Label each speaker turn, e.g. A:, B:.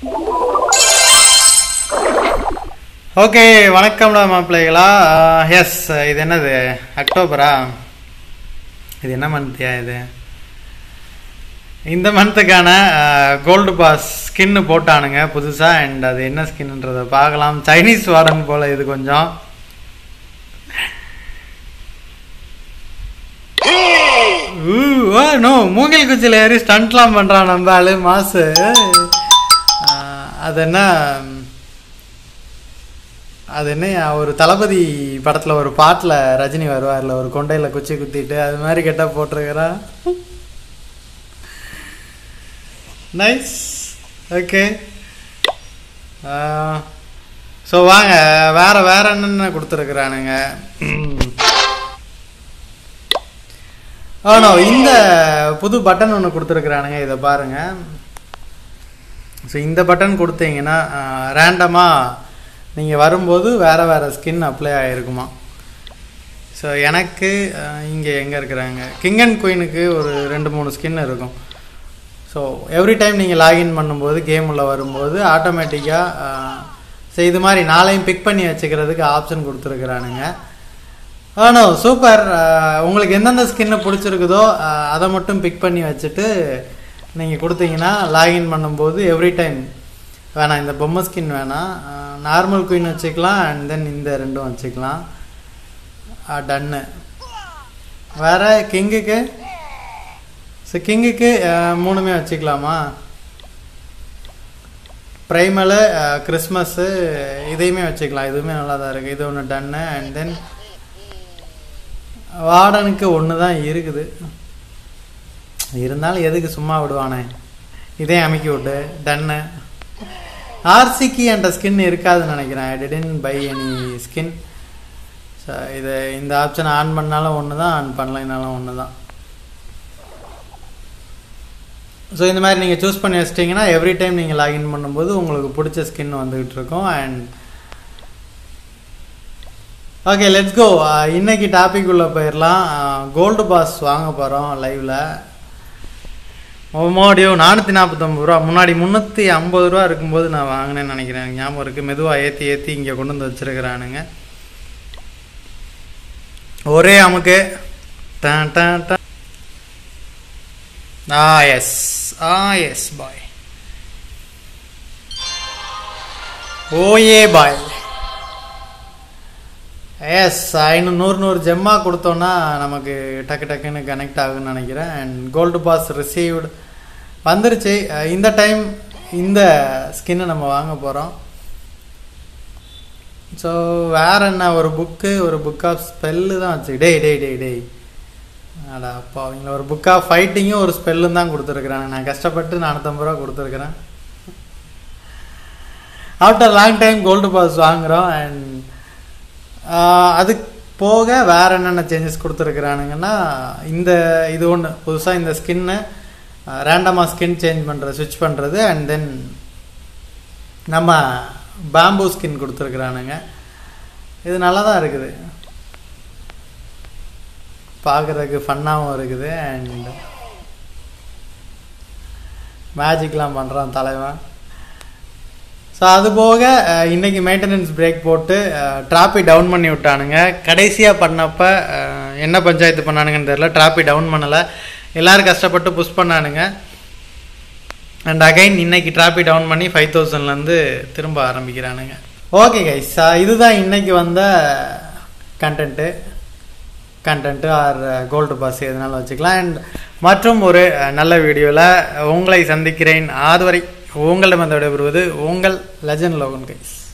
A: okay வணக்கம்டா மாப்பிள்ளைகளா S இது என்னது அக்டோபரா இது என்ன மந்த்யா இது இந்த மந்த்துக்கான கோல்டு பாஸ் ஸ்கின்னு போட்டானுங்க புதுசாக அண்ட் அது என்ன ஸ்கின்ன்றதை பார்க்கலாம் சைனீஸ் வார்டன் போல் இது கொஞ்சம் ஊ, ஓ நோ மூங்கில் குச்சியில் ஏறி ஸ்டண்ட்லாம் பண்ணுறான் நம்ம ஆளு மாசு ஆஹ், அது என்ன அது என்ன ஒரு தளபதி படத்தில் ஒரு பாட்டில் ரஜினி வருவார்ல ஒரு கொண்டையில் குச்சி குத்திட்டு அது மாதிரி கெட்டா போட்டிருக்கிறா நைஸ் ஓகே ஸோ வாங்க வேற வேற என்னென்ன கொடுத்துருக்குறானுங்க ஆனோ இந்த புது பட்டன் ஒன்று கொடுத்துருக்குறானுங்க இதை பாருங்க ஸோ இந்த பட்டன் கொடுத்தீங்கன்னா ரேண்டமாக நீங்கள் வரும்போது வேறு வேறு ஸ்கின் அப்ளை ஆகிருக்குமா ஸோ எனக்கு இங்கே எங்கே இருக்கிறாங்க கிங் அண்ட் குயினுக்கு ஒரு ரெண்டு மூணு ஸ்கின் இருக்கும் ஸோ எவ்ரி டைம் நீங்கள் லாகின் பண்ணும்போது கேம் உள்ள வரும்போது ஆட்டோமேட்டிக்காக ஸோ இது மாதிரி நாளையும் பிக் பண்ணி வச்சுக்கிறதுக்கு ஆப்ஷன் கொடுத்துருக்குறானுங்க ஆனோ சூப்பர் உங்களுக்கு எந்தெந்த ஸ்கின்னு பிடிச்சிருக்குதோ அஹ், அதை மட்டும் பிக் பண்ணி வச்சுட்டு நீங்கள் கொடுத்தீங்கன்னா லாகின் பண்ணும்போது எவ்ரி டைம் வேணாம் இந்த பொம்மை ஸ்கின் வேணாம் நார்மல் குயின் வச்சுக்கலாம் அண்ட் தென் இந்த ரெண்டும் வச்சுக்கலாம் டன்னு வேற கிங்குக்கு ஸோ கிங்குக்கு மூணுமே வச்சுக்கலாமா ப்ரைமலு கிறிஸ்மஸ்ஸு இதையுமே வச்சுக்கலாம் இதுவுமே நல்லா தான் இருக்குது இது ஒன்று டன்னு அண்ட் தென் வார்டனுக்கு ஒன்று தான் இருக்குது இருந்தாலும் எதுக்கு சும்மா விடுவானே இதே அமைக்கி விட்டு டன்னு ஆர்சிக்கு என்ற ஸ்கின் இருக்காதுன்னு நினைக்கிறேன் I didn't buy any skin so இது இந்த ஆப்ஷன் ஆன் பண்ணாலும் ஒன்று தான் ஆன் பண்ணலைனாலும் ஒன்று தான் ஸோ இந்த மாதிரி நீங்கள் சூஸ் பண்ணி வச்சிட்டிங்கன்னா எவ்ரி டைம் நீங்கள் லாகின் பண்ணும்போது உங்களுக்கு பிடிச்ச ஸ்கின் வந்துகிட்டு இருக்கும் அண்ட் ஓகே லெட்ஸ் கோ இன்னைக்கு டாபிக் உள்ள போயிடலாம் கோல்டு பாஸ் வாங்க போகிறோம் லைவில் மோடியோ நானூற்றி நாற்பத்தொம்பது ரூபா முன்னாடி முந்நூற்றி ஐம்பது ரூபா இருக்கும்போது நான் வாங்கினேன்னு நினைக்கிறேன் எனக்கு ஞாபகம் இருக்குது மெதுவாக ஏற்றி ஏற்றி இங்கே கொண்டு வந்து வச்சிருக்கிறானுங்க ஒரே அமுக்கு டான் டான் டான் ஆ எஸ் ஆ எஸ் பாய் ஓயே பாய் எஸ் ஐநூறு நூறு நூறு ஜெம்மா கொடுத்தோன்னா நமக்கு டக்கு டக்குன்னு கனெக்ட் ஆகுன்னு நினைக்கிறேன் அண்ட் கோல்டு பாஸ் ரிசீவ்டு வந்துருச்சு அஹ் இந்த டைம் இந்த ஸ்கின்னை நம்ம வாங்க போகிறோம் ஸோ வேற என்ன ஒரு புக்கு ஒரு புக் ஆஃப் ஸ்பெல்லு தான் வச்சு டேய் டேய் டேய் டேய் அடா அப்பா அவங்கள ஒரு புக் ஆஃப் ஃபைட்டிங்கும் ஒரு ஸ்பெல்லும் தான் கொடுத்துருக்குறாங்க நான் கஷ்டப்பட்டு நானூற்றம்பது ரூபா கொடுத்துருக்குறேன் after long time gold pass வாங்குகிறோம் அண்ட் அது போக வேற என்னென்ன சேஞ்சஸ் கொடுத்துருக்குறானுங்கன்னா இந்த இது ஒன்று புதுசாக இந்த ஸ்கின்னு ரேண்டமாக ஸ்கின் சேஞ்ச் பண்ணுறது ஸ்விட்ச் பண்ணுறது அண்ட் தென் நம்ம பேம்பூ ஸ்கின் கொடுத்துருக்குறானுங்க இது நல்லா தான் இருக்குது பார்க்குறதுக்கு ஃபன்னாகவும் இருக்குது அண்ட் மேஜிக்லாம் பண்ணுறான் தலைவன் ஸோ அது போக அஹ், இன்னைக்கு மெயின்டெனன்ஸ் பிரேக் போட்டு டிராப்பி டவுன் பண்ணி விட்டானுங்க கடைசியாக பண்ணப்ப அஹ், என்ன பஞ்சாயத்து பண்ணானுங்கன்னு தெரியல டிராப்பி டவுன் பண்ணலை எல்லாரும் கஷ்டப்பட்டு புஷ் பண்ணானுங்க அண்ட் அகைன் இன்னைக்கு டிராப்பி டவுன் பண்ணி ஃபைவ் தௌசண்ட்லேருந்து திரும்ப ஆரம்பிக்கிறானுங்க ஓகே கைஸ் இதுதான் இன்னைக்கு வந்த content content or gold pass எதுனாலும் வச்சுக்கலாம் அண்ட் மற்றும் ஒரு அஹ், நல்ல வீடியோவில் உங்களை சந்திக்கிறேன் அதுவரை உங்களிடம் வந்து விடைபெறுவது உங்கள் லெஜண்ட் லோகன் கைஸ்